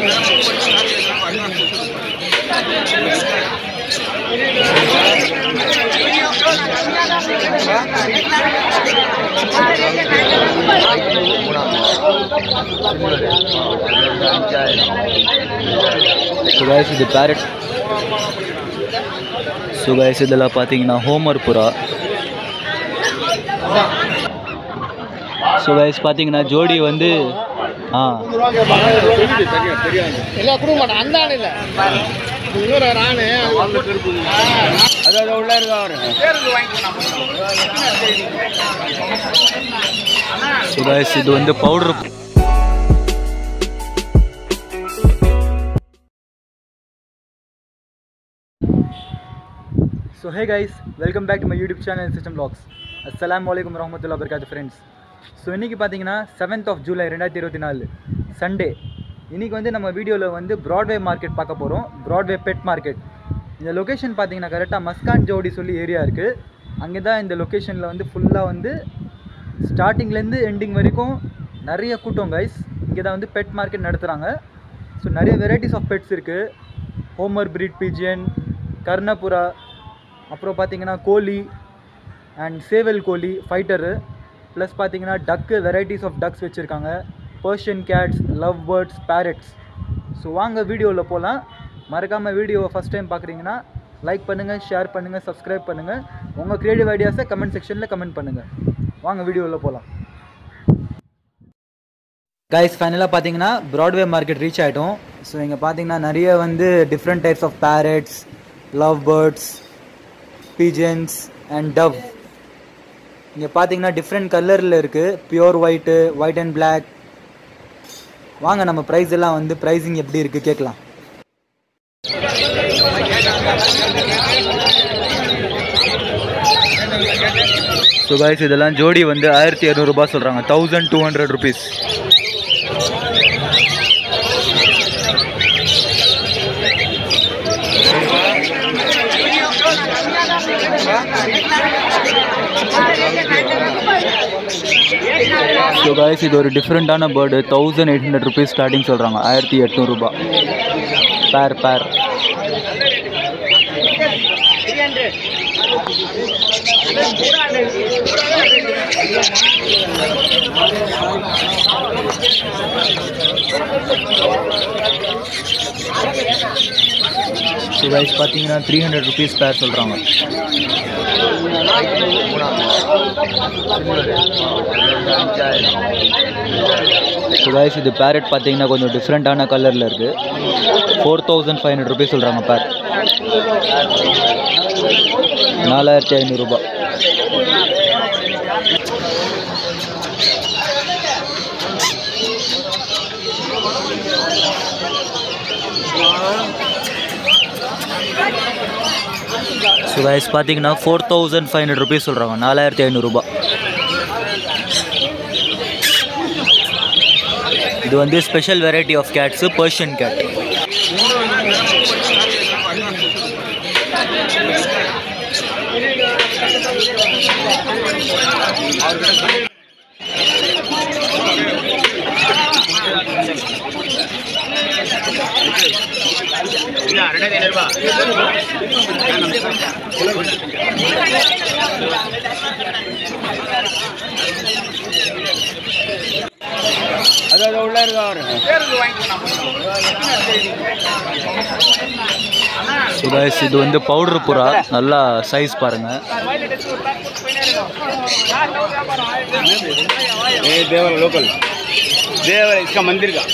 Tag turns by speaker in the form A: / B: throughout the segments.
A: So guys இது parrot so guys இதெல்லாம் பார்த்தீங்கன்னா ஹோமர் புறா ஸோ கைஸ் பார்த்தீங்கன்னா ஜோடி வந்து ஆ
B: இல்ல கொடுக்க மாட்டேன் அந்த ஆணு இல்ல இன்னொரு ஒரு ஆணு அதாவது உள்ள இருக்கா அவரு
A: ஸோ கைஸ் இது வந்து powder so hey guys welcome back to my YouTube channel system vlogs அஸ்ஸலாமு அலைக்கும் வரமத்துல்லா வபரகாத்து ஃப்ரெண்ட்ஸ் ஸோ இன்றைக்கி பார்த்தீங்கன்னா செவன்த் ஆஃப் ஜூலை ரெண்டாயிரத்தி இருபத்தி நாலு சண்டே இன்றைக்கி வந்து நம்ம வீடியோவில் வந்து ப்ராட்வே மார்க்கெட் பார்க்க போகிறோம் ப்ராட்வே பெட் மார்க்கெட் இந்த லொக்கேஷன் பார்த்தீங்கன்னா கரெக்டாக மஸ்கான் ஜோடி சொல்லி ஏரியா இருக்குது அங்கே தான் இந்த லொக்கேஷனில் வந்து ஃபுல்லாக வந்து ஸ்டார்டிங்லேருந்து எண்டிங் வரைக்கும் நிறைய கூட்டம் கைஸ் இங்கே தான் வந்து பெட் மார்க்கெட் நடத்துகிறாங்க ஸோ நிறைய வெரைட்டிஸ் ஆஃப் பெட்ஸ் இருக்குது ஹோமர் பிரீட் பீஜியன் கர்ணபுரா அப்புறம் பார்த்தீங்கன்னா கோழி அண்ட் சேவல் கோழி ஃபைட்டரு ப்ளஸ் பார்த்தீங்கன்னா டக்கு வெரைட்டிஸ் ஆஃப் டக்ஸ் வச்சுருக்காங்க Persian cats love birds parrots so வாங்க வீடியோவில் போகலாம் மறக்காமல் வீடியோவை ஃபஸ்ட் டைம் பார்க்குறீங்கன்னா லைக் பண்ணுங்கள் ஷேர் பண்ணுங்கள் சப்ஸ்கிரைப் பண்ணுங்கள் உங்கள் க்ரியேட்டிவ் ஐடியாஸை கமெண்ட் செக்ஷனில் கமெண்ட் பண்ணுங்கள் வாங்க வீடியோவில் போகலாம் கைஸ் ஃபைனலாக பார்த்தீங்கன்னா ப்ராட்வே மார்க்கெட் ரீச் ஆகிட்டோம் ஸோ இங்கே பார்த்தீங்கன்னா நிறைய வந்து different types of parrots love birds pigeons and dove இங்கே பார்த்தீங்கன்னா டிஃப்ரெண்ட் கலரில் இருக்குது pure white white and Black வாங்க நம்ம ப்ரைஸ் எல்லாம் வந்து ப்ரைஸிங் எப்படி இருக்குது கேட்கலாம் ஸோ காய்ஸ் இதெல்லாம் ஜோடி வந்து ஆயிரத்தி இரநூறுபா சொல்கிறாங்க thousand two hundred rupees so guys இது ஒரு டிஃப்ரெண்ட்டான bird thousand eight hundred rupees starting சொல்கிறாங்க ஆயிரத்தி எட்நூறுபா பேர் பேர் ஸோ கைஸ் பார்த்தீங்கன்னா த்ரீ ஹண்ட்ரட் ருபீஸ் பேர் சொல்கிறாங்க ஸோ கைஸ் இது பேரட் பார்த்தீங்கன்னா கொஞ்சம் டிஃப்ரெண்ட்டான கலரில் இருக்குது four thousand five hundred rupees சொல்கிறாங்க பேர் நாலாயிரத்தி ஐநூறுரூபா ஸோ கைஸ் பார்த்தீங்கன்னா four thousand five hundred rupees சொல்கிறாங்க நாலாயிரத்தி ஐநூறுரூபா இது வந்து special variety of cats Persian cat
B: அதாவது உள்ள இருக்கா அவரு
A: ஸோ கைஸ் இது வந்து பவுடர் புறா நல்லா சைஸ் பாருங்கள்
B: ఏ దేవర లోకల్ దేవర ఇసుక మందిర్ కా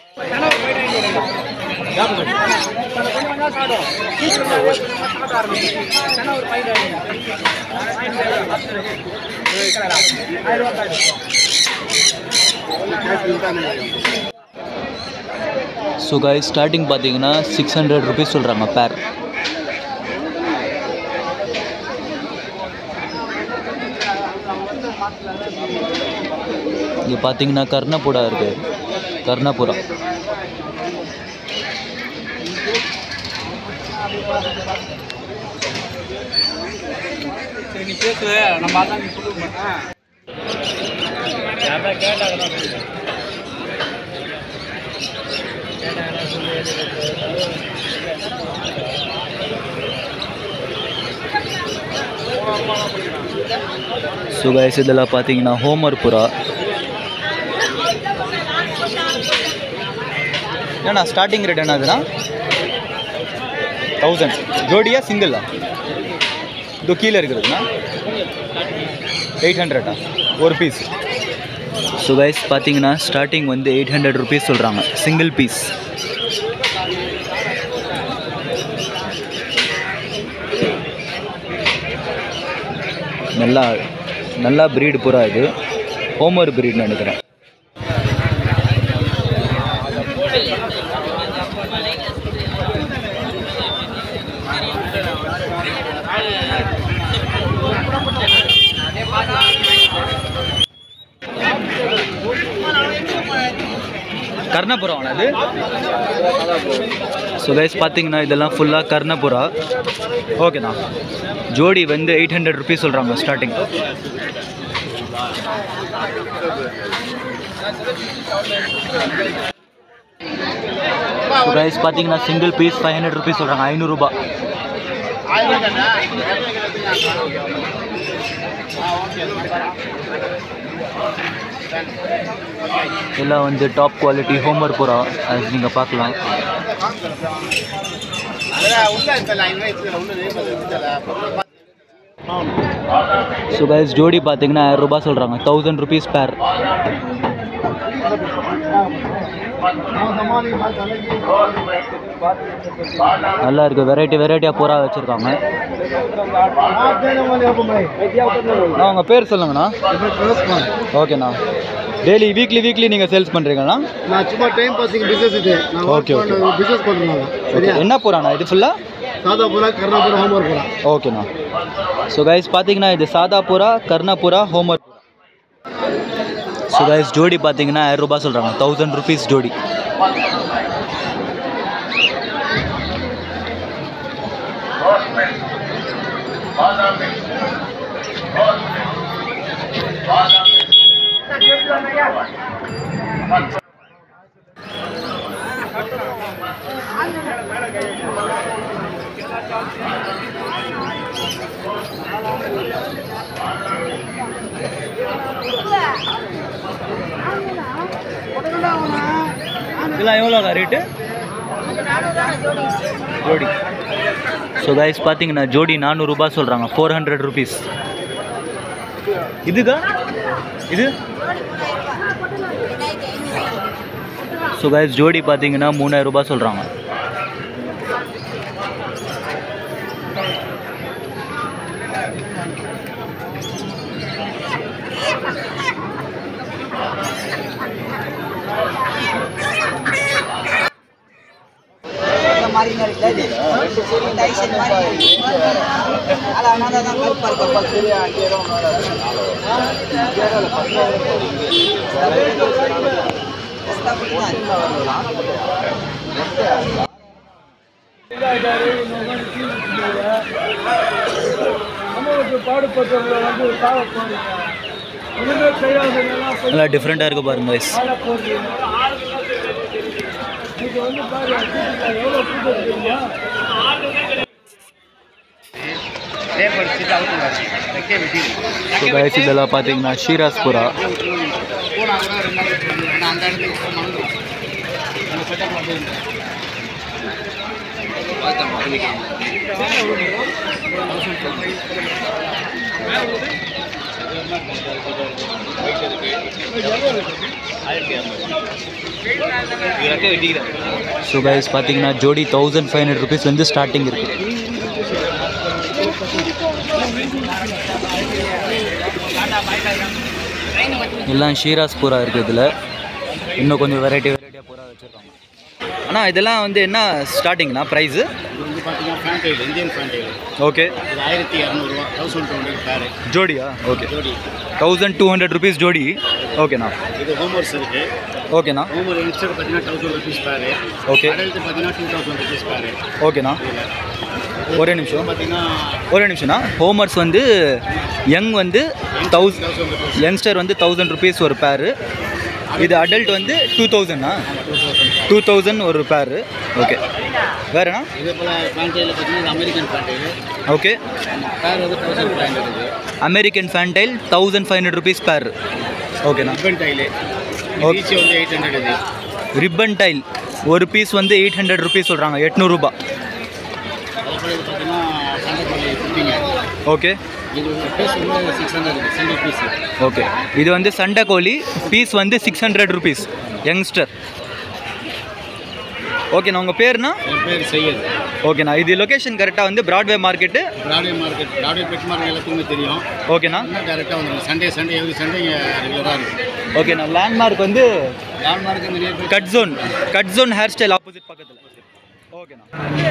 A: ஸோ கைஸ் ஸ்டார்டிங் பார்த்தீங்கன்னா சிக்ஸ் ஹண்ட்ரட் ருபீஸ் சொல்கிறாங்க பேர் இங்கே பார்த்தீங்கன்னா கர்ணப்புடா இருக்குது கர்ணப்புறா
B: நீ பேசு நம்ம அதான் நீ சொல்லுங்க யாரா கேட்டாங்க
A: ஸோ கைஸ் இதெல்லாம் பார்த்தீங்கன்னா ஹோமர் புறா ஏண்ணா ஸ்டார்டிங் ரேட் என்னதுன்னா தௌசண்ட் ஜோடியா சிங்கிளா இது கீழே இருக்கிறதுண்ணா எயிட் ஹண்ட்ரடா ஒரு பீஸ் ஸோ கைஸ் பார்த்தீங்கன்னா ஸ்டார்டிங் வந்து எயிட் ஹண்ட்ரட் ருபீஸ் சொல்கிறாங்க சிங்கிள் பீஸ் நல்லா நல்லா ப்ரீடு புறா இது ஹோமர் ப்ரீட்னு நினைக்கிறேன் கர்ணபுரம் அது ஸோ கைஸ் பார்த்தீங்கன்னா இதெல்லாம் ஃபுல்லாக கர்ணபுரா ஓகேண்ணா ஜோடி வந்து எயிட் ஹண்ட்ரட் ருபீஸ் சொல்கிறாங்க ஸ்டார்டிங் கைஸ் பார்த்தீங்கன்னா single piece five hundred rupees சொல்கிறாங்க ஐநூறுரூபா எல்லாம் வந்து டாப் குவாலிட்டி ஹோமர் புறா அது நீங்கள் பார்க்கலாம் ஸோ கைஸ் ஜோடி பார்த்தீங்கன்னா ஆயிரம் ரூபாய் சொல்கிறாங்க தௌசண்ட் ருபீஸ் பேர் நல்லா இருக்குது வெரைட்டி வெரைட்டியாக புறா வச்சுருக்காங்க அண்ணா உங்கள் பேர் சொல்லுங்கண்ணா ஓகேண்ணா டெய்லி வீக்லி வீக்லி நீங்கள் சேல்ஸ் பண்ணுறீங்கண்ணா
C: நான் சும்மா டைம் பாசிங் பிசினஸ் இது நான்
A: Okay, okay.
C: பிசினஸ் பண்றேன்
A: ஓகே என்ன புறாண்ணா இது ஃபுல்லாக
C: சாதா புறா கர்ணாபுரம் ஹோம்ஒர்க் புறா
A: ஓகேண்ணா ஸோ கைஸ் பார்த்தீங்கன்னா இது சாதாபுரா கர்ணபுரா ஹோமர் ஸோ கைஸ் ஜோடி பார்த்தீங்கன்னா ஆயிரம் ரூபாய் சொல்கிறாங்க தௌசண்ட் ருபீஸ் ஜோடி இதெல்லாம் எவ்வளோக்கா ரேட்டு ஜோடி ஸோ கைஸ் பார்த்தீங்கன்னா ஜோடி நானூறுரூபா சொல்கிறாங்க ஃபோர் ஹண்ட்ரட் ருபீஸ் இதுக்கா இது ஸோ கைஸ் ஜோடி பார்த்தீங்கன்னா மூணாயிரம் ரூபாய் சொல்கிறாங்க நல்லா டிஃப்ரெண்ட்டாக இருக்குது பாருங்க கைஸ் ஸோ கைஸ் இதெல்லாம் பார்த்தீங்கன்னா ஷீராஸ்புரா ஸோ கைஸ் பார்த்தீங்கன்னா ஜோடி தௌசண்ட் ஃபைவ் ஹண்ட்ரட் ருபீஸ்லேருந்து ஸ்டார்டிங் இருக்குது எல்லாம் ஷீராஸ் புறா இருக்குது இதில் இன்னும் கொஞ்சம் வெரைட்டி வெரைட்டியாக புறா வச்சுருக்காங்க அண்ணா இதெல்லாம் வந்து என்ன ஸ்டார்டிங்ண்ணா ப்ரைஸு
C: இது வந்து பார்த்தீங்கன்னா ஃபேண்டைல் இந்தியன் ஃபேண்டைல்
A: ஓகே
C: இது ஆயிரத்தி இரநூறுவா தௌசண்ட் டூ ஹண்ட்ரட் பேரு
A: ஜோடியா ஓகே
C: ஜோடி
A: தௌசண்ட் டூ ஹண்ட்ரட் ருபீஸ் ஜோடி ஓகேண்ணா
C: இது ஹோம்ஒர்க்ஸ் இருக்கு
A: ஓகேண்ணா
C: ஹோம்ஒர்க் யங்ஸ்டர் பார்த்தீங்கன்னா thousand rupees pair
A: okay
C: adult பார்த்தீங்கன்னா டூ தௌசண்ட் ருபீஸ் பேரு
A: ஓகேண்ணா ஒரே நிமிஷம்
C: பார்த்தீங்கன்னா
A: ஒரே நிமிஷம்ண்ணா ஹோமர்ஸ் வந்து யங் வந்து தௌசண்ட்
C: தௌசண்ட் ருபீஸ்
A: யங்ஸ்டர் வந்து தௌசண்ட் ருபீஸ் ஒரு பேரு இது அடல்ட் வந்து டூ தௌசண்ட்ண்ணா டூ தௌசண்ட் ஒரு பேரு ஓகே வேறுண்ணா
C: இதே போல் ஃபேண்டையில் பார்த்தீங்கன்னா இது அமெரிக்கன் ஃபேண்டைல்
A: ஓகே
C: பேர் வந்து தௌசண்ட் ஃபைவ் ஹண்ட்ரட் இருக்குது
A: American fantail thousand five hundred rupees pair ஓகேண்ணா
C: ரிப்பன் டைலு
A: Okay.
C: ஈச்சி வந்து எயிட் ஹண்ட்ரட் இது
A: ரிப்பன் டைல் ஒரு பீஸ் வந்து எயிட் ஹண்ட்ரட் ருபீஸ் சொல்கிறாங்க எட்நூறுபா
C: அதுபோல் இது பார்த்தீங்கன்னா சண்டை கோழி குட்டிங்க
A: ஓகே
C: இது பீஸ் வந்து six hundred single piece
A: okay இது வந்து சண்டை கோழி பீஸ் வந்து சிக்ஸ் ஹண்ட்ரட் ருபீஸ் யங்ஸ்டர் ஓகேண்ணா உங்கள் பேர்னா
C: என் பேர் செய்யது
A: ஓகேண்ணா இது லொக்கேஷன் கரெக்டாக வந்து Broadway market
C: Broadway market Broadway pet market எல்லாத்துக்குமே தெரியும்
A: ஓகேண்ணா
C: இன்னும் டேரெக்டாக வந்துடும் சண்டே சண்டே எவ்ரி சண்டே இங்கே ரெகுலராக இருக்கும்
A: ஓகேண்ணா லேண்ட்மார்க் வந்து
C: லேண்ட்மார்க் நிறைய பேர்
A: cut zone cut zone hair style opposite பக்கத்தில் ஓகேண்ணா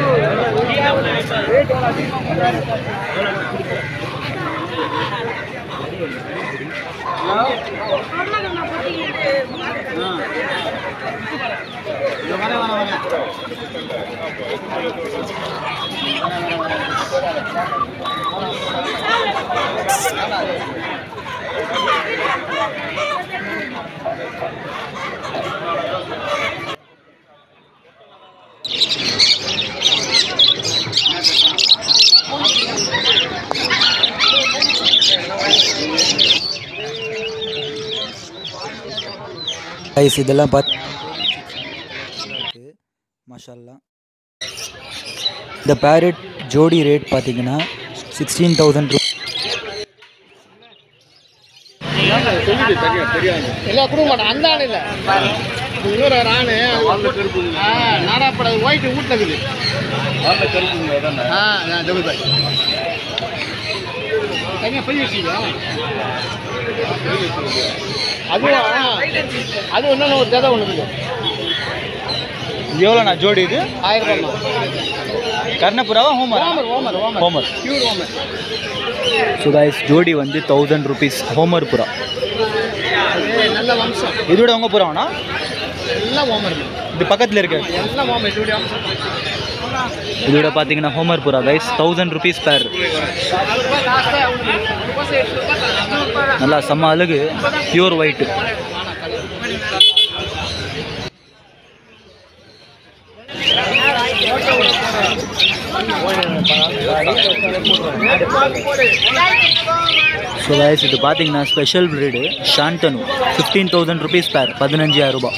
A: கைஸ் இதெல்லாம் பார்த்து மஷாலா இந்த பேரட் ஜோடி ரேட் பார்த்தீங்கன்னா சிக்ஸ்டீன் தௌசண்ட்
C: இல்லை கொடுக்க மாட்டேன் அந்த ஆண் இல்லை இன்னொரு ஒரு ஆண் நாடாப்பட ஒயிட் வீட்டில் இருக்குது ஆ நான் டபுள் பாய் தனியாக பள்ளி வச்சுக்கோ அதுவும் அது ஒன்று ஒரு ஜதை ஒன்று இருக்குது
A: எவ்வளோண்ணா ஜோடி இது
C: ஆயிரம் ரூபாய்
A: கர்ணபுராவா homer
C: homer homer homer
A: homer
C: pure homer
A: so guys ஜோடி வந்து தௌசண்ட் ருபீஸ் ஹோமர் புறா
C: அது நல்ல வம்சம்
A: இதோட உங்க புறாவண்ணா
C: எல்லாம் ஓமர்
A: இது பக்கத்தில் இருக்கு
C: எல்லாம் ஓமர் இதோடைய வம்சம்
A: இதோட பார்த்தீங்கன்னா ஹோமர் புறா கைஸ் தௌசண்ட் ருபீஸ் பேர் நல்லா செம்ம அழகு பியூர் ஒயிட்டு ஸோ கைஸ் இது பார்த்தீங்கன்னா ஸ்பெஷல் ப்ரீடு ஷாண்டனு ஃபிஃப்டீன் தௌசண்ட் ருபீஸ் பேர் பதினஞ்சாயிரம் ரூபாய்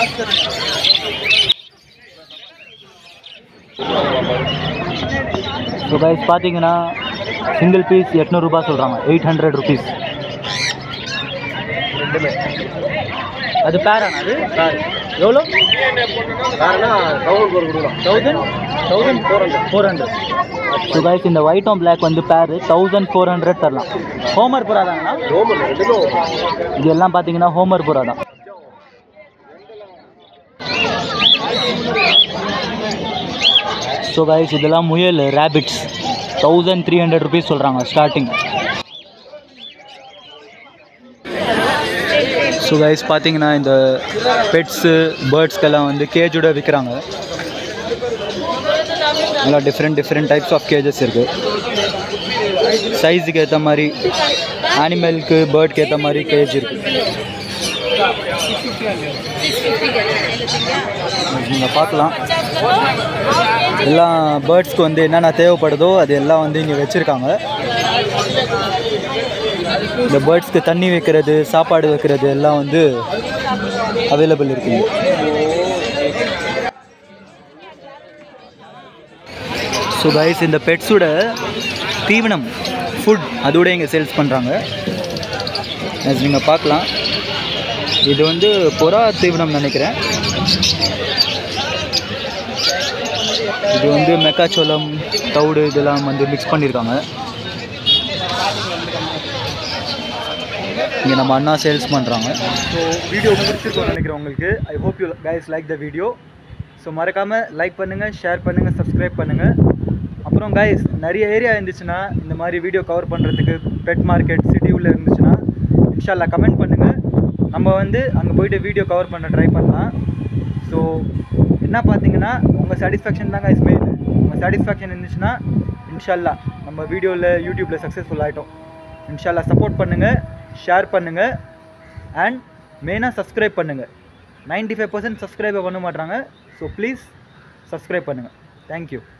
A: ஸோ கைஸ் பார்த்தீங்கன்னா சிங்கிள் பீஸ் எட்நூறுபா சொல்கிறாங்க எயிட் ஹண்ட்ரட் ருபீஸ் அது பேரானா அது எவ்வளோ thousand thousand four hundred four hundred so guys இந்த ஒயிட் ஆன் பிளாக் வந்து பேர் தௌசண்ட் ஃபோர் ஹண்ட்ரட் தரலாம் ஹோமர் புறா தாங்கண்ணா இது எல்லாம் பார்த்தீங்கன்னா ஹோமர் புறா தான் ஸோ கைஸ் இதெல்லாம் முயல் rabbits thousand three hundred rupees சொல்கிறாங்க ஸ்டார்டிங் ஸோ கைஸ் பார்த்தீங்கன்னா இந்த பெட்ஸு பேர்ட்ஸ்க்கெல்லாம் வந்து கேஜோட விற்கிறாங்க நல்லா different different types of cages இருக்குது சைஸுக்கு ஏற்ற மாதிரி அனிமலுக்கு பேர்ட்க்கு ஏற்ற மாதிரி கேஜ் இருக்குது நீங்கள் பார்க்கலாம் எல்லாம் பேர்ட்ஸ்க்கு வந்து என்னென்ன தேவைப்படுதோ அது எல்லாம் வந்து இங்கே வச்சுருக்காங்க இந்த பேர்ட்ஸ்க்கு தண்ணி வைக்கிறது சாப்பாடு வைக்கிறது எல்லாம் வந்து அவைலபிள் இருக்குங்க ஸோ கைஸ் இந்த பெட்ஸோட தீவனம் ஃபுட் அதோட இங்கே சேல்ஸ் பண்ணுறாங்க நீங்கள் பார்க்கலாம் இது வந்து புறா தீவனம் நினைக்கிறேன் இது வந்து மெக்காச்சோளம் தவிடு இதெல்லாம் வந்து மிக்ஸ் பண்ணியிருக்காங்க இங்கே நம்ம அண்ணா சேல்ஸ் பண்ணுறாங்க ஸோ வீடியோ பிடிச்சிருக்கோம் நினைக்கிறேன் உங்களுக்கு I hope you guys like the video so மறக்காமல் லைக் பண்ணுங்கள் ஷேர் பண்ணுங்கள் சப்ஸ்கிரைப் பண்ணுங்கள் அப்புறம் கைஸ் நிறைய ஏரியா இருந்துச்சுன்னா இந்த மாதிரி வீடியோ கவர் பண்ணுறதுக்கு பெட் மார்க்கெட் சிட்டி உள்ள இருந்துச்சுன்னா இன்ஷால்லா கமெண்ட் பண்ணுங்கள் நம்ம வந்து அங்கே போயிட்டு வீடியோ கவர் பண்ண ட்ரை பண்ணலாம் ஸோ என்ன பார்த்தீங்கன்னா உங்கள் சாட்டிஸ்ஃபேக்ஷன் தான் கைஸ் மெயின் உங்கள் சாட்டிஸ்ஃபேக்ஷன் இருந்துச்சுன்னா இன்ஷால்லா நம்ம வீடியோவில் யூடியூப்பில் சக்ஸஸ்ஃபுல் ஆகிட்டோம் இன்ஷால்லா சப்போர்ட் பண்ணுங்கள் ஷேர் பண்ணுங்கள் அண்ட் மெயினாக சப்ஸ்கிரைப் பண்ணுங்கள் 95% ஃபைவ் பர்சன்ட் சப்ஸ்கிரைபை பண்ண மாட்றாங்க ஸோ ப்ளீஸ் சப்ஸ்கிரைப் பண்ணுங்கள் தேங்க்யூ